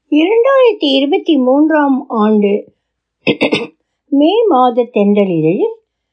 இரண்டாயிரத்தி இருபத்தி மூன்றாம் ஆண்டு மே மாத தென்றலிதழில்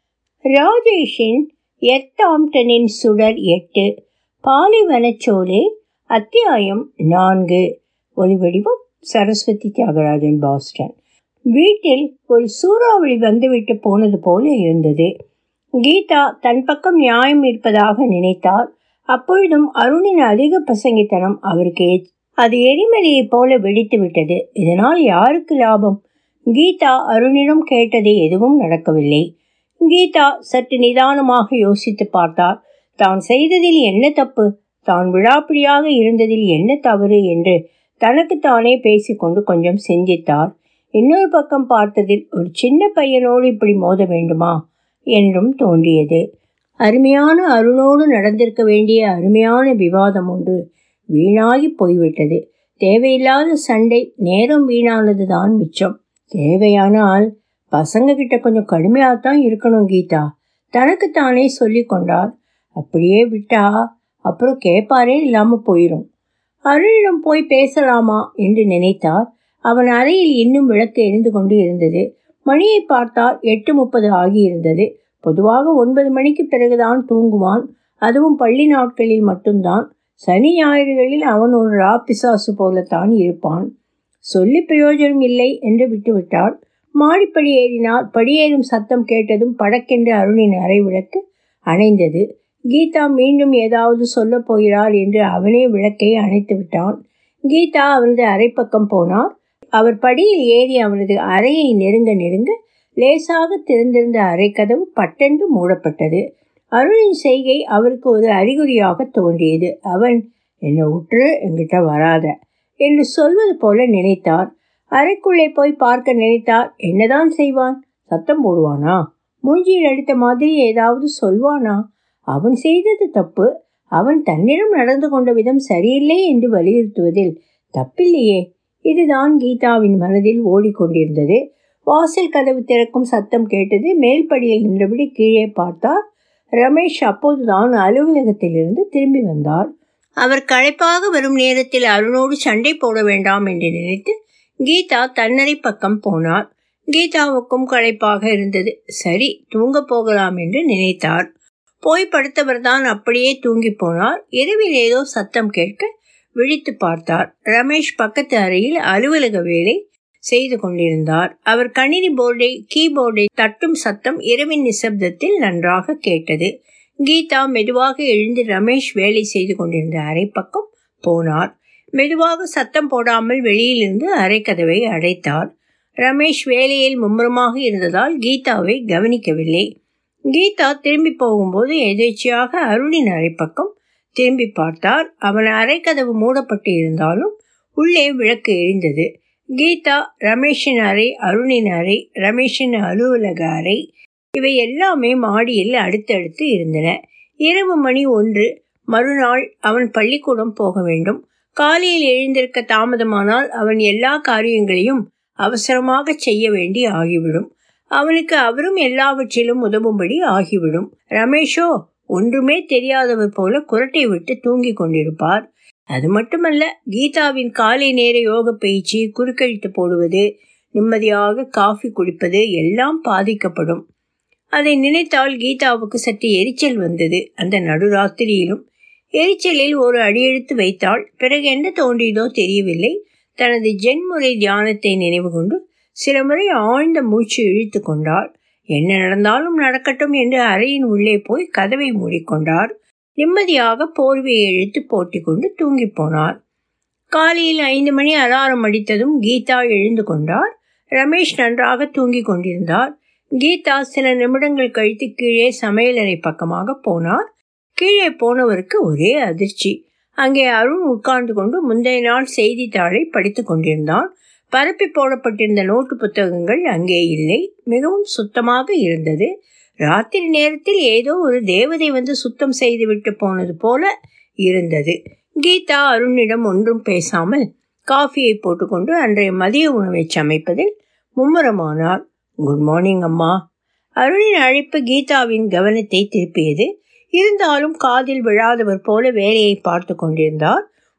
ராஜேஷின் எர்த்தாம்டனின் சுடர் எட்டு பாலைவனச்சோலை அத்தியாயம் நான்கு ஒலிவடிவம் சரஸ்வதி தியாகராஜன் பாஸ்டன் வீட்டில் ஒரு சூறாவளி வந்துவிட்டு போனது போல இருந்தது கீதா தன் பக்கம் நியாயம் இருப்பதாக நினைத்தார் அப்பொழுதும் அருணின் அதிக பசங்கித்தனம் அவருக்கு அது எரிமலையைப் போல வெடித்து விட்டது இதனால் யாருக்கு லாபம் கீதா அருணிடம் கேட்டது எதுவும் நடக்கவில்லை கீதா சற்று நிதானமாக யோசித்து பார்த்தார் தான் செய்ததில் என்ன தப்பு தான் விழாப்பிடியாக இருந்ததில் என்ன தவறு என்று தனக்குத்தானே பேசிக்கொண்டு கொஞ்சம் சிந்தித்தார் இன்னொரு பக்கம் பார்த்ததில் ஒரு சின்ன பையனோடு இப்படி மோத வேண்டுமா என்றும் தோன்றியது அருமையான அருணோடு நடந்திருக்க வேண்டிய அருமையான விவாதம் ஒன்று வீணாகி போய்விட்டது தேவையில்லாத சண்டை நேரம் வீணானது தான் மிச்சம் தேவையானால் பசங்க கிட்ட கொஞ்சம் கடுமையாகத்தான் இருக்கணும் கீதா தனக்குத்தானே சொல்லி கொண்டார் அப்படியே விட்டா அப்புறம் கேட்பாரே இல்லாமல் போயிடும் அருணிடம் போய் பேசலாமா என்று நினைத்தார் அவன் அறையில் இன்னும் விளக்கு எரிந்து கொண்டு இருந்தது மணியை பார்த்தால் எட்டு முப்பது ஆகியிருந்தது பொதுவாக ஒன்பது மணிக்கு பிறகுதான் தூங்குவான் அதுவும் பள்ளி நாட்களில் மட்டும்தான் சனி ஞாயிறுகளில் அவன் ஒரு ராப்பிசாசு போலத்தான் இருப்பான் சொல்லி பிரயோஜனம் இல்லை என்று விட்டுவிட்டார் மாடிப்படி ஏறினார் படியேறும் சத்தம் கேட்டதும் படக்கென்று அருணின் அறை விளக்கு அணைந்தது கீதா மீண்டும் ஏதாவது சொல்லப் போகிறார் என்று அவனே விளக்கை அணைத்து விட்டான் கீதா அவனது அரைப்பக்கம் போனார் அவர் படியில் ஏறி அவனது அறையை நெருங்க நெருங்க லேசாக திறந்திருந்த அறைக்கதவு பட்டென்று மூடப்பட்டது அருணின் செய்கை அவருக்கு ஒரு அறிகுறியாக தோன்றியது அவன் என்னை உற்று என்கிட்ட வராத என்று சொல்வது போல நினைத்தார் அறைக்குள்ளே போய் பார்க்க நினைத்தார் என்னதான் செய்வான் சத்தம் போடுவானா மூஞ்சியில் அடித்த மாதிரி ஏதாவது சொல்வானா அவன் செய்தது தப்பு அவன் தன்னிடம் நடந்து கொண்ட விதம் சரியில்லை என்று வலியுறுத்துவதில் தப்பில்லையே இதுதான் கீதாவின் மனதில் ஓடிக்கொண்டிருந்தது வாசல் கதவு திறக்கும் சத்தம் கேட்டது மேல்படியில் நின்றபடி கீழே பார்த்தார் ரமேஷ் அப்போதுதான் அலுவலகத்திலிருந்து திரும்பி வந்தார் அவர் களைப்பாக வரும் நேரத்தில் அருணோடு சண்டை போட வேண்டாம் என்று நினைத்து கீதா தன்னறை பக்கம் போனார் கீதாவுக்கும் களைப்பாக இருந்தது சரி தூங்க போகலாம் என்று நினைத்தார் போய் படுத்தவர் தான் அப்படியே தூங்கி போனார் இரவில் ஏதோ சத்தம் கேட்க விழித்து பார்த்தார் ரமேஷ் பக்கத்து அறையில் அலுவலக வேலை செய்து கொண்டிருந்தார் அவர் கணினி போர்டை கீபோர்டை தட்டும் சத்தம் இரவின் நிசப்தத்தில் நன்றாக கேட்டது கீதா மெதுவாக எழுந்து ரமேஷ் வேலை செய்து கொண்டிருந்த அறை பக்கம் போனார் மெதுவாக சத்தம் போடாமல் வெளியிலிருந்து அறைக்கதவை அடைத்தார் ரமேஷ் வேலையில் மும்முரமாக இருந்ததால் கீதாவை கவனிக்கவில்லை கீதா திரும்பி போகும்போது எதேச்சியாக அருணின் அறை பக்கம் திரும்பி பார்த்தார் அவன் அறைக்கதவு மூடப்பட்டு இருந்தாலும் உள்ளே விளக்கு எரிந்தது கீதா ரமேஷின் அறை அருணின் அறை ரமேஷின் அலுவலக அறை இவை எல்லாமே மாடியில் அடுத்தடுத்து இருந்தன இரவு மணி ஒன்று மறுநாள் அவன் பள்ளிக்கூடம் போக வேண்டும் காலையில் எழுந்திருக்க தாமதமானால் அவன் எல்லா காரியங்களையும் அவசரமாக செய்ய வேண்டி ஆகிவிடும் அவனுக்கு அவரும் எல்லாவற்றிலும் உதவும்படி ஆகிவிடும் ரமேஷோ ஒன்றுமே தெரியாதவர் போல குரட்டை விட்டு தூங்கி கொண்டிருப்பார் அது மட்டுமல்ல கீதாவின் காலை நேர யோக பயிற்சி குறுக்கழித்து போடுவது நிம்மதியாக காஃபி குடிப்பது எல்லாம் பாதிக்கப்படும் அதை நினைத்தால் கீதாவுக்கு சற்று எரிச்சல் வந்தது அந்த நடுராத்திரியிலும் எரிச்சலில் ஒரு அடியெடுத்து வைத்தாள் பிறகு என்ன தோன்றியதோ தெரியவில்லை தனது ஜென்முறை தியானத்தை நினைவு கொண்டு சில முறை ஆழ்ந்த மூச்சு இழுத்து கொண்டார் என்ன நடந்தாலும் நடக்கட்டும் என்று அறையின் உள்ளே போய் கதவை மூடிக்கொண்டார் நிம்மதியாக போர்வையை இழுத்து போட்டிக்கொண்டு தூங்கி போனார் காலையில் ஐந்து மணி அலாரம் அடித்ததும் கீதா எழுந்து கொண்டார் ரமேஷ் நன்றாக தூங்கி கொண்டிருந்தார் கீதா சில நிமிடங்கள் கழித்து கீழே சமையலறை பக்கமாக போனார் கீழே போனவருக்கு ஒரே அதிர்ச்சி அங்கே அருண் உட்கார்ந்து கொண்டு முந்தைய நாள் செய்தித்தாளை படித்து கொண்டிருந்தான் பரப்பி போடப்பட்டிருந்த நோட்டு புத்தகங்கள் அங்கே இல்லை மிகவும் சுத்தமாக இருந்தது ராத்திரி நேரத்தில் ஏதோ ஒரு தேவதை வந்து சுத்தம் செய்துவிட்டு போனது போல இருந்தது கீதா அருணிடம் ஒன்றும் பேசாமல் காஃபியை போட்டுக்கொண்டு அன்றைய மதிய உணவை சமைப்பதில் மும்முரமானார் குட் மார்னிங் அம்மா அருணின் அழைப்பு கீதாவின் கவனத்தை திருப்பியது இருந்தாலும் காதில் விழாதவர் போல வேலையை பார்த்து கொண்டிருந்தார்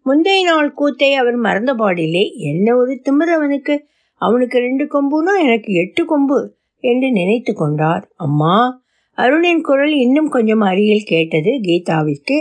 முந்தைய நாள் கூத்தை அவர் மறந்தபாடில்லை என்ன ஒரு திமிர் அவனுக்கு அவனுக்கு ரெண்டு கொம்புனா எனக்கு எட்டு கொம்பு என்று நினைத்து கொண்டார் அம்மா அருணின் குரல் இன்னும் கொஞ்சம் அருகில் கேட்டது கீதாவிற்கு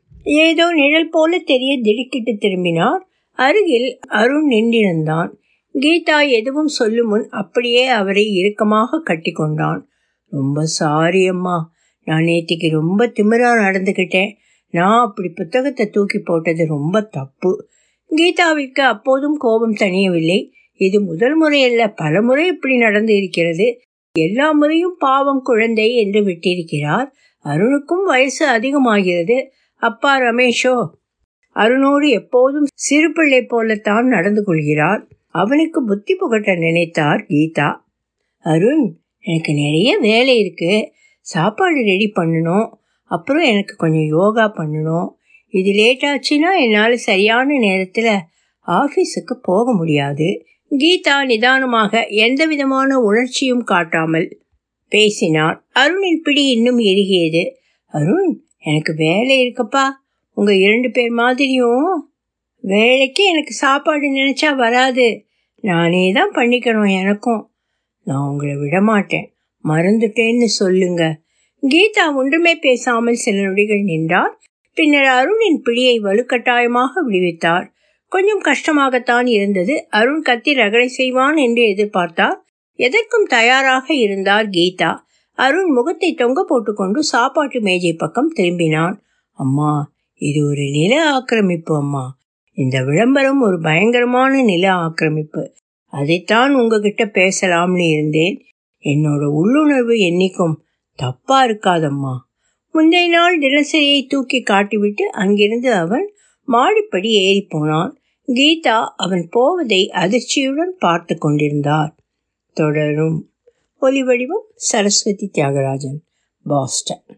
ஏதோ நிழல் போல தெரிய திடுக்கிட்டு திரும்பினார் அருகில் அருண் நின்றிருந்தான் கீதா எதுவும் சொல்லும் முன் அப்படியே அவரை இறுக்கமாக கட்டி கொண்டான் ரொம்ப சாரி அம்மா நான் நேத்திக்கு ரொம்ப திமிரா நடந்துக்கிட்டேன் நான் அப்படி புத்தகத்தை தூக்கி போட்டது ரொம்ப தப்பு கீதாவிற்கு அப்போதும் கோபம் தணியவில்லை இது முதல் முறையல்ல பல முறை இப்படி நடந்து இருக்கிறது எல்லா முறையும் பாவம் குழந்தை என்று விட்டிருக்கிறார் அருணுக்கும் வயசு அதிகமாகிறது அப்பா ரமேஷோ அருணோடு எப்போதும் சிறு பிள்ளை போலத்தான் நடந்து கொள்கிறார் அவனுக்கு புத்தி புகட்ட நினைத்தார் கீதா அருண் எனக்கு நிறைய வேலை இருக்கு சாப்பாடு ரெடி பண்ணணும் அப்புறம் எனக்கு கொஞ்சம் யோகா பண்ணணும் இது லேட் ஆச்சுன்னா என்னால் சரியான நேரத்தில் ஆஃபீஸுக்கு போக முடியாது கீதா நிதானமாக எந்த விதமான உணர்ச்சியும் காட்டாமல் பேசினார் அருணின் பிடி இன்னும் எரிகியது அருண் எனக்கு வேலை இருக்கப்பா உங்கள் இரண்டு பேர் மாதிரியும் வேலைக்கு எனக்கு சாப்பாடு நினச்சா வராது நானே தான் பண்ணிக்கணும் எனக்கும் நான் உங்களை விடமாட்டேன் மறந்துட்டேன்னு சொல்லுங்க கீதா ஒன்றுமே பேசாமல் சில நொடிகள் நின்றார் பின்னர் அருணின் பிடியை வலுக்கட்டாயமாக விடுவித்தார் கொஞ்சம் கஷ்டமாகத்தான் இருந்தது அருண் கத்தி ரகலை செய்வான் என்று எதிர்பார்த்தார் எதற்கும் தயாராக இருந்தார் கீதா அருண் முகத்தை தொங்க போட்டுக்கொண்டு சாப்பாட்டு மேஜை பக்கம் திரும்பினான் அம்மா இது ஒரு நில ஆக்கிரமிப்பு அம்மா இந்த விளம்பரம் ஒரு பயங்கரமான நில ஆக்கிரமிப்பு அதைத்தான் உங்ககிட்ட பேசலாம்னு இருந்தேன் என்னோட உள்ளுணர்வு என்னைக்கும் தப்பா இருக்காதம்மா முந்தைய நாள் தினசரியை தூக்கி காட்டிவிட்டு அங்கிருந்து அவன் மாடிப்படி ஏறி போனான் கீதா அவன் போவதை அதிர்ச்சியுடன் பார்த்து கொண்டிருந்தார் தொடரும் ஒலி வடிவம் சரஸ்வதி தியாகராஜன் பாஸ்டன்